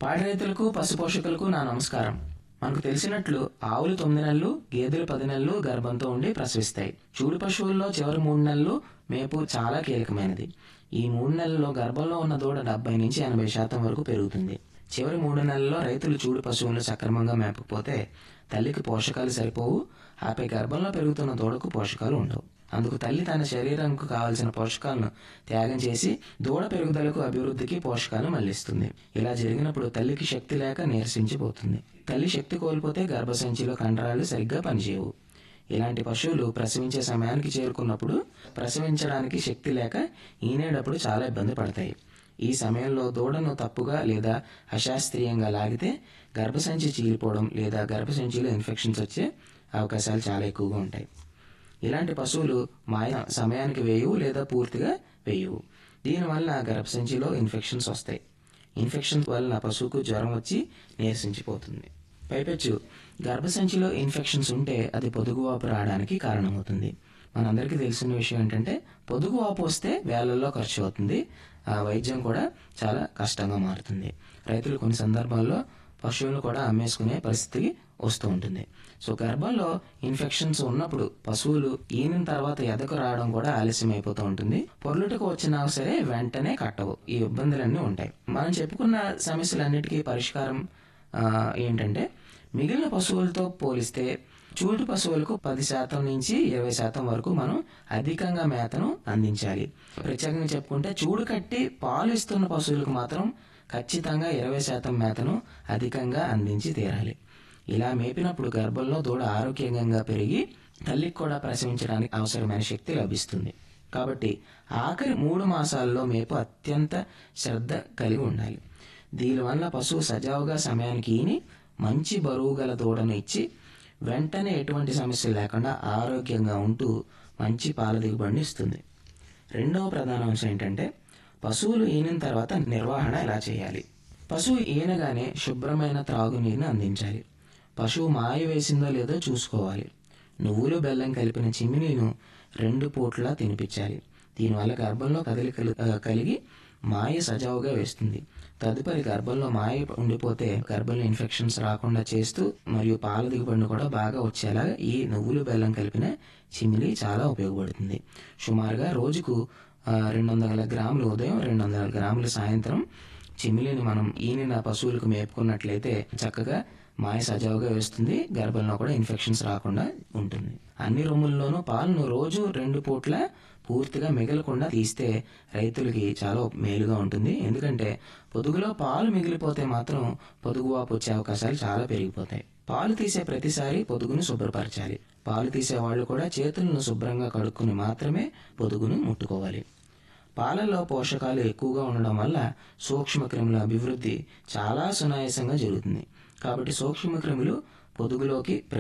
పాడి రైతులకు పశు పోషకులకు నా నమస్కారం మనకు తెలిసినట్లు ఆవులు తొమ్మిది నెలలు గేదెలు పది నెలలు గర్భంతో ఉండి ప్రసవిస్తాయి చూడు పశువుల్లో చివరి మూడు నెలలు మేపు చాలా కీలకమైనది ఈ మూడు నెలల్లో గర్భంలో ఉన్న దూడ డెబ్బై నుంచి ఎనభై శాతం వరకు పెరుగుతుంది చివరి మూడు నెలల్లో రైతులు చూడు పశువులను సక్రమంగా మేపకపోతే తల్లికి పోషకాలు సరిపోవు ఆపై గర్భంలో పెరుగుతున్న దూడకు పోషకాలు ఉండవు అందుకు తల్లి తన శరీరంకు కావలసిన పోషకాలను త్యాగం చేసి దూడ పెరుగుదలకు అభివృద్ధికి పోషకాలు మళ్లిస్తుంది ఇలా జరిగినప్పుడు తల్లికి శక్తి లేక నీరసించిపోతుంది తల్లి శక్తి కోల్పోతే గర్భసంచిలో కండరాలు సరిగ్గా పనిచేయవు ఇలాంటి పశువులు ప్రసవించే సమయానికి చేరుకున్నప్పుడు ప్రసవించడానికి శక్తి లేక ఈనేటప్పుడు చాలా ఇబ్బంది పడతాయి ఈ సమయంలో దూడను తప్పుగా లేదా అశాస్త్రీయంగా లాగితే గర్భసంచి చీలిపోవడం లేదా గర్భసంచిలో ఇన్ఫెక్షన్స్ వచ్చే అవకాశాలు చాలా ఎక్కువగా ఉంటాయి ఇలాంటి పశువులు మాయ సమయానికి వేయవు లేదా పూర్తిగా వేయవు దీనివల్ల గర్భసంచిలో ఇన్ఫెక్షన్స్ వస్తాయి ఇన్ఫెక్షన్స్ వలన పశువుకు జ్వరం వచ్చి నీరసించిపోతుంది పైపెచ్చు గర్భసంచిలో ఇన్ఫెక్షన్స్ ఉంటే అది పొదుగువాపు రావడానికి కారణమవుతుంది మనందరికీ తెలిసిన విషయం ఏంటంటే పొదుగు వాపు వస్తే వేలల్లో ఖర్చు అవుతుంది ఆ వైద్యం కూడా చాలా కష్టంగా మారుతుంది రైతులు కొన్ని సందర్భాల్లో పశువులను కూడా అమ్మేసుకునే పరిస్థితికి వస్తూ ఉంటుంది సో గర్భంలో ఇన్ఫెక్షన్స్ ఉన్నప్పుడు పశువులు ఈనిన తర్వాత ఎదకు రావడం కూడా ఆలస్యం అయిపోతూ ఉంటుంది పొర్లుటకు వచ్చినా సరే వెంటనే కట్టవు ఈ ఇబ్బందులన్నీ ఉంటాయి మనం చెప్పుకున్న సమస్యలన్నిటికీ పరిష్కారం ఆ, ఏంటంటే మిగిలిన పశువులతో పోలిస్తే చూడు పశువులకు పది శాతం నుంచి ఇరవై శాతం వరకు మనం అధికంగా మేతను అందించాలి ప్రత్యేకంగా చెప్పుకుంటే చూడు కట్టి పాలు ఇస్తున్న పశువులకు మాత్రం ఖచ్చితంగా ఇరవై శాతం మేతను అధికంగా అందించి తీరాలి ఇలా మేపినప్పుడు గర్భంలో దూడ ఆరోగ్యంగా పెరిగి తల్లికి కూడా ప్రసవించడానికి అవసరమైన శక్తి లభిస్తుంది కాబట్టి ఆఖరి మూడు మాసాల్లో మేపు అత్యంత శ్రద్ధ కలిగి ఉండాలి దీనివల్ల పశువు సజావుగా సమయానికి ఈని మంచి బరువు గల దూడను ఇచ్చి వెంటనే ఎటువంటి సమస్య లేకుండా ఆరోగ్యంగా ఉంటూ మంచి పాల దిగుబడిని ఇస్తుంది రెండవ ప్రధాన అంశం ఏంటంటే పశువులు ఈనిన తర్వాత నిర్వహణ ఎలా చేయాలి పశువు ఈనగానే శుభ్రమైన త్రాగునీరుని అందించాలి పశువు మాయ వేసిందో లేదో చూసుకోవాలి నువ్వులు బెల్లం కలిపిన చిమ్మినీను రెండు పూట్లా తినిపించాలి దీనివల్ల గర్భంలో కదలికలు ఆ, కలిగి మాయ సజావుగా వేస్తుంది తదుపరి గర్భంలో మాయ ఉండిపోతే గర్భంలో ఇన్ఫెక్షన్స్ రాకుండా చేస్తూ మరియు పాల దిగుబడిని కూడా బాగా వచ్చేలాగా ఈ నువ్వులు బెల్లం కలిపిన చిమిలి చాలా ఉపయోగపడుతుంది సుమారుగా రోజుకు ఆ, రెండు వందల గ్రాములు ఉదయం రెండు వందల గ్రాములు సాయంత్రం చిమిలిని మనం ఈనిన పశువులకు మేపుకున్నట్లయితే చక్కగా మాయ సజావుగా వేస్తుంది గర్భంలో కూడా ఇన్ఫెక్షన్స్ రాకుండా ఉంటుంది అన్ని రొమ్ముల్లోనూ పాలను రోజు రెండు పూట్ల పూర్తిగా మిగలకుండా తీస్తే రైతులకి చాలా మేలుగా ఉంటుంది ఎందుకంటే పొదుగులో పాలు మిగిలిపోతే మాత్రం పొదుగు వాపు వచ్చే అవకాశాలు చాలా పెరిగిపోతాయి పాలు తీసే ప్రతిసారి పొదుగును శుభ్రపరచాలి పాలు తీసే వాళ్ళు కూడా చేతులను శుభ్రంగా కడుక్కుని మాత్రమే పొదుగును ముట్టుకోవాలి పాలలో పోషకాలు ఎక్కువగా ఉండడం వల్ల సూక్ష్మక్రిముల అభివృద్ధి చాలా సునాయాసంగా జరుగుతుంది కాబట్టి సూక్ష్మక్రిములు పొదుగులోకి